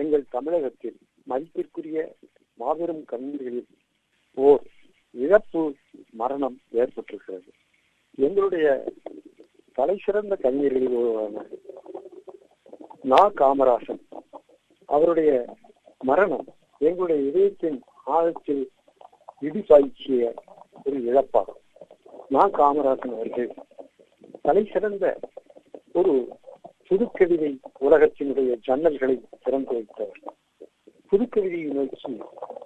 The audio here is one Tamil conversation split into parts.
எங்கள் தமிழகத்தில் மதிப்பிற்குரிய மாபெரும் கவிஞர்களில் ஓர் இழப்பு மரணம் ஏற்பட்டிருக்கிறது எங்களுடைய தலை சிறந்த கவிஞர்களில் ஒருவரான நா காமராசன் அவருடைய மரணம் எங்களுடைய இதயத்தின் ஆழத்தில் இடிபாய்ச்சிய ஒரு இழப்பாகும் நா காமராசன் அவர்கள் தலை சிறந்த ஒரு புதுக்கவிதை உலகத்தினுடைய ஜன்னல்களை திறந்து வைத்தவர் புதுக்கவிதையை நோக்கி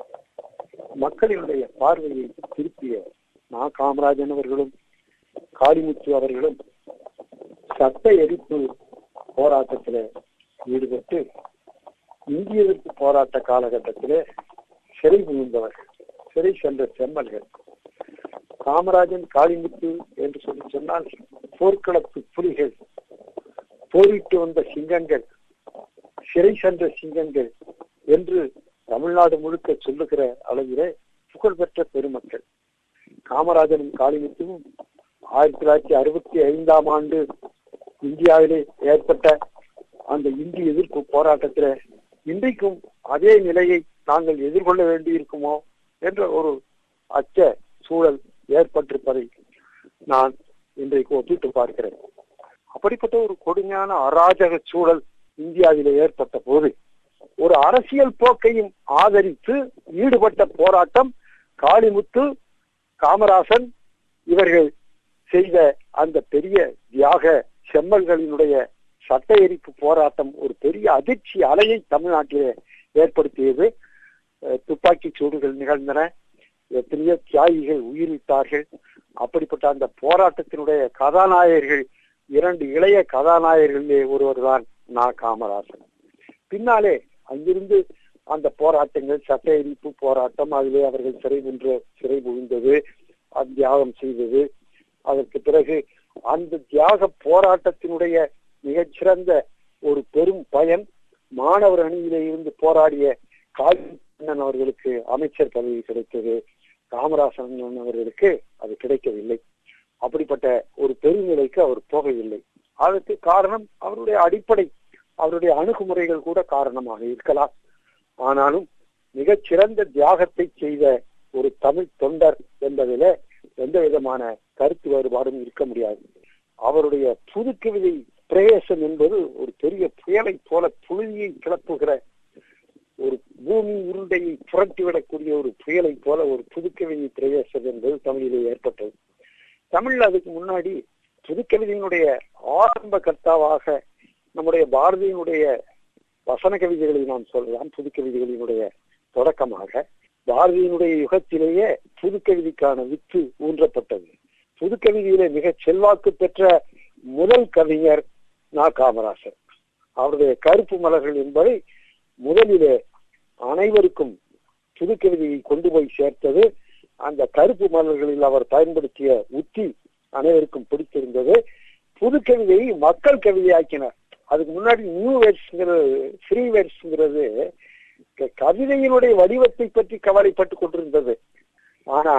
மக்களினுடைய பார்வையை திருப்பிய நா காமராஜன் அவர்களும் காளிமுத்து அவர்களும் சட்ட எரிப்பு போராட்டத்தில் ஈடுபட்டு இந்திய எதிர்ப்பு போராட்ட காலகட்டத்திலே சிறை புகுந்தவர்கள் சிறை சென்ற செம்மல்கள் காமராஜன் காளிமுத்து என்று சொல்லி சொன்னால் போர்க்களத்து புலிகள் போரிட்டு வந்த சிங்கங்கள் சிறை சென்ற சிங்கங்கள் என்று தமிழ்நாடு முழுக்க சொல்லுகிற அளவிலே புகழ்பெற்ற பெருமக்கள் காமராஜனும் காளிமுத்துவும் ஆயிரத்தி தொள்ளாயிரத்தி அறுபத்தி ஐந்தாம் ஆண்டு இந்தியாவிலே ஏற்பட்ட அந்த இந்திய எதிர்ப்பு போராட்டத்தில் இன்றைக்கும் அதே நிலையை நாங்கள் எதிர்கொள்ள வேண்டியிருக்குமோ என்ற ஒரு அச்ச சூழல் ஏற்பட்டிருப்பதை நான் இன்றைக்கு ஒப்பிட்டு பார்க்கிறேன் அப்படிப்பட்ட ஒரு கொடுமையான அராஜக சூழல் இந்தியாவிலே ஏற்பட்ட போது ஒரு அரசியல் போக்கையும் ஆதரித்து ஈடுபட்ட போராட்டம் காளிமுத்து காமராசன் இவர்கள் செய்த அந்த பெரிய தியாக செம்மல்களினுடைய சட்ட எரிப்பு போராட்டம் ஒரு பெரிய அதிர்ச்சி அலையை தமிழ்நாட்டிலே ஏற்படுத்தியது துப்பாக்கி சூடுகள் நிகழ்ந்தன எத்தனையோ தியாகிகள் உயிரிட்டார்கள் அப்படிப்பட்ட அந்த போராட்டத்தினுடைய கதாநாயகர்கள் இரண்டு இளைய கதாநாயகர்களே ஒருவர் தான் நா காமராசன் பின்னாலே அங்கிருந்து அந்த போராட்டங்கள் சட்ட எரிப்பு போராட்டம் அதிலே அவர்கள் சிறை நின்று சிறை புகுந்தது தியாகம் செய்தது அதற்கு பிறகு அந்த தியாக போராட்டத்தினுடைய மிகச்சிறந்த ஒரு பெரும் பயன் மாணவர் அணியிலே இருந்து போராடிய காளிமன்னன் அவர்களுக்கு அமைச்சர் பதவி கிடைத்தது காமராசன் அவர்களுக்கு அது கிடைக்கவில்லை அப்படிப்பட்ட ஒரு பெருநிலைக்கு அவர் போகவில்லை அதற்கு காரணம் அவருடைய அடிப்படை அவருடைய அணுகுமுறைகள் கூட காரணமாக இருக்கலாம் ஆனாலும் மிகச்சிறந்த தியாகத்தை செய்த ஒரு தமிழ் தொண்டர் என்பதில எந்த விதமான கருத்து வேறுபாடும் இருக்க முடியாது அவருடைய புது கவிதை பிரவேசம் என்பது ஒரு பெரிய புயலை போல புழுதியை கிளப்புகிற ஒரு பூமி உருண்டையை புரட்டிவிடக்கூடிய ஒரு புயலை போல ஒரு புதுக்கவிதை பிரவேசம் என்பது தமிழிலே ஏற்பட்டது தமிழ்ல அதுக்கு முன்னாடி புதுக்கவிதையினுடைய ஆரம்ப கர்த்தாவாக நம்முடைய பாரதியினுடைய வசன கவிதைகளை நாம் சொல்லலாம் புதுக்கவிதைகளினுடைய தொடக்கமாக பாரதியினுடைய யுகத்திலேயே புதுக்கவிதைக்கான வித்து ஊன்றப்பட்டது புதுக்கவிதையிலே மிக செல்வாக்கு பெற்ற முதல் கவிஞர் நா காமராசர் அவருடைய கருப்பு மலர்கள் என்பதை முதலிலே அனைவருக்கும் புதுக்கவிதையை கொண்டு போய் சேர்த்தது அந்த கருப்பு மலர்களில் அவர் பயன்படுத்திய உத்தி அனைவருக்கும் பிடித்திருந்தது புது கவிதையை மக்கள் கவிதையாக்கினார் அதுக்கு முன்னாடி நியூ வேர்ட்ஸ்ங்கிறது ஃப்ரீ வேர்ட்ஸ்ங்கிறது கவிதையினுடைய வடிவத்தை பற்றி கவலைப்பட்டு கொண்டிருந்தது ஆனா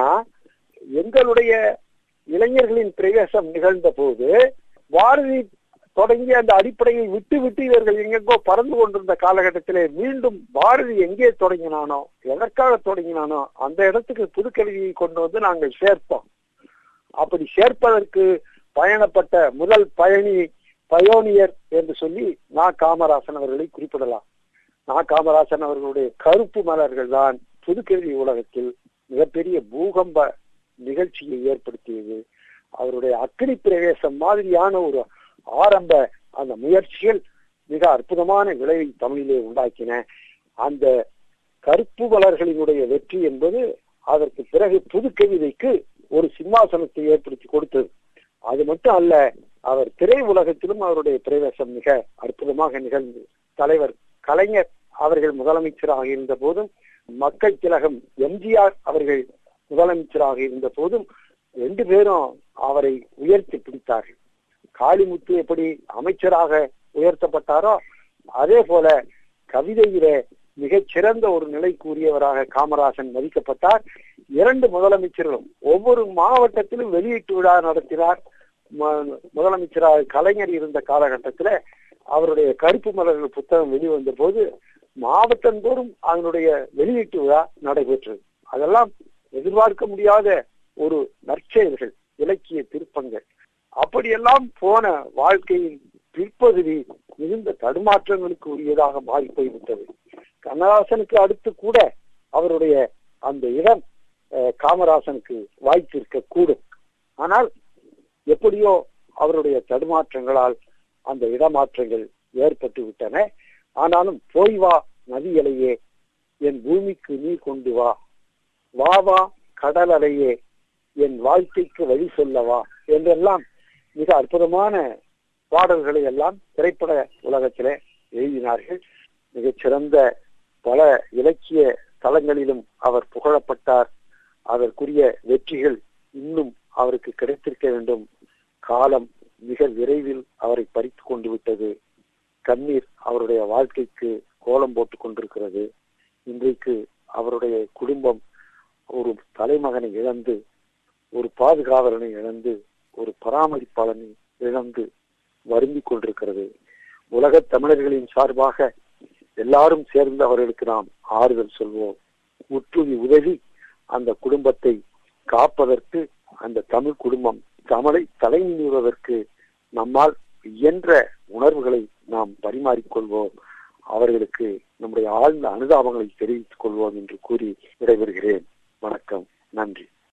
எங்களுடைய இளைஞர்களின் பிரவேசம் நிகழ்ந்த போது பாரதி தொடங்கி அந்த அடிப்படையை விட்டு விட்டு இவர்கள் எங்கெங்கோ பறந்து கொண்டிருந்த காலகட்டத்திலே மீண்டும் பாரதி எங்கே தொடங்கினானோ எதற்காக தொடங்கினானோ அந்த இடத்துக்கு புதுக்கவிதையை கொண்டு வந்து நாங்கள் சேர்ப்போம் அப்படி சேர்ப்பதற்கு பயணப்பட்ட முதல் பயணி பயோனியர் என்று சொல்லி நா காமராசன் அவர்களை குறிப்பிடலாம் நா காமராசன் அவர்களுடைய கருப்பு மலர்கள் தான் புதுக்கவிதை உலகத்தில் மிகப்பெரிய பூகம்ப நிகழ்ச்சியை ஏற்படுத்தியது அவருடைய அக்கினி பிரவேசம் மாதிரியான ஒரு ஆரம்ப அந்த முயற்சிகள் மிக அற்புதமான விளைவை தமிழிலே உண்டாக்கின அந்த கருப்பு மலர்களினுடைய வெற்றி என்பது அதற்கு பிறகு புது கவிதைக்கு ஒரு சிம்மாசனத்தை ஏற்படுத்தி கொடுத்தது அது மட்டும் அல்ல அவர் திரை உலகத்திலும் அவருடைய பிரவேசம் மிக அற்புதமாக நிகழ்ந்தது தலைவர் கலைஞர் அவர்கள் முதலமைச்சராக இருந்த போதும் மக்கள் திலகம் எம்ஜிஆர் அவர்கள் முதலமைச்சராக இருந்த போதும் ரெண்டு பேரும் அவரை உயர்த்தி பிடித்தார்கள் காளிமுத்து எப்படி அமைச்சராக உயர்த்தப்பட்டாரோ அதே போல கவிதையிலே மிகச் சிறந்த ஒரு நிலை கூறியவராக காமராசன் மதிக்கப்பட்டார் இரண்டு முதலமைச்சர்களும் ஒவ்வொரு மாவட்டத்திலும் வெளியீட்டு விழா நடத்தினார் முதலமைச்சராக கலைஞர் இருந்த காலகட்டத்தில் அவருடைய கருப்பு மலர்கள் புத்தகம் வெளிவந்த போது மாவட்டந்தோறும் அதனுடைய வெளியீட்டு விழா நடைபெற்றது அதெல்லாம் எதிர்பார்க்க முடியாத ஒரு நற்செயல்கள் இலக்கிய திருப்பங்கள் அப்படியெல்லாம் போன வாழ்க்கையின் பிற்பகுதி மிகுந்த தடுமாற்றங்களுக்கு உரியதாக மாறி போய்விட்டது கண்ணதாசனுக்கு அடுத்து கூட அவருடைய அந்த இடம் காமராசனுக்கு வாய்த்திருக்க கூடும் ஆனால் எப்படியோ அவருடைய தடுமாற்றங்களால் அந்த இடமாற்றங்கள் ஏற்பட்டு விட்டன ஆனாலும் போய் வா நதியலையே என் பூமிக்கு நீர் கொண்டு வா வா வா கடல் அலையே என் வாழ்க்கைக்கு வழி சொல்லவா என்றெல்லாம் மிக அற்புதமான பாடல்களை எல்லாம் திரைப்பட உலகத்திலே எழுதினார்கள் மிகச்சிறந்த பல இலக்கிய தளங்களிலும் அவர் புகழப்பட்டார் அதற்குரிய வெற்றிகள் இன்னும் அவருக்கு கிடைத்திருக்க வேண்டும் காலம் மிக விரைவில் அவரை பறித்து கொண்டு விட்டது கண்ணீர் அவருடைய வாழ்க்கைக்கு கோலம் போட்டுக் கொண்டிருக்கிறது இன்றைக்கு அவருடைய குடும்பம் ஒரு தலைமகனை இழந்து ஒரு பாதுகாவலனை இழந்து ஒரு பராமரிப்பாளனை இழந்து வருந்தி கொண்டிருக்கிறது உலக தமிழர்களின் சார்பாக எல்லாரும் சேர்ந்து அவர்களுக்கு நாம் ஆறுதல் சொல்வோம் முற்றுகி உதவி அந்த குடும்பத்தை காப்பதற்கு அந்த தமிழ் குடும்பம் தமிழை தலைநிறுவதற்கு நம்மால் இயன்ற உணர்வுகளை நாம் பரிமாறிக்கொள்வோம் அவர்களுக்கு நம்முடைய ஆழ்ந்த அனுதாபங்களை தெரிவித்துக் கொள்வோம் என்று கூறி விடைபெறுகிறேன் வணக்கம் நன்றி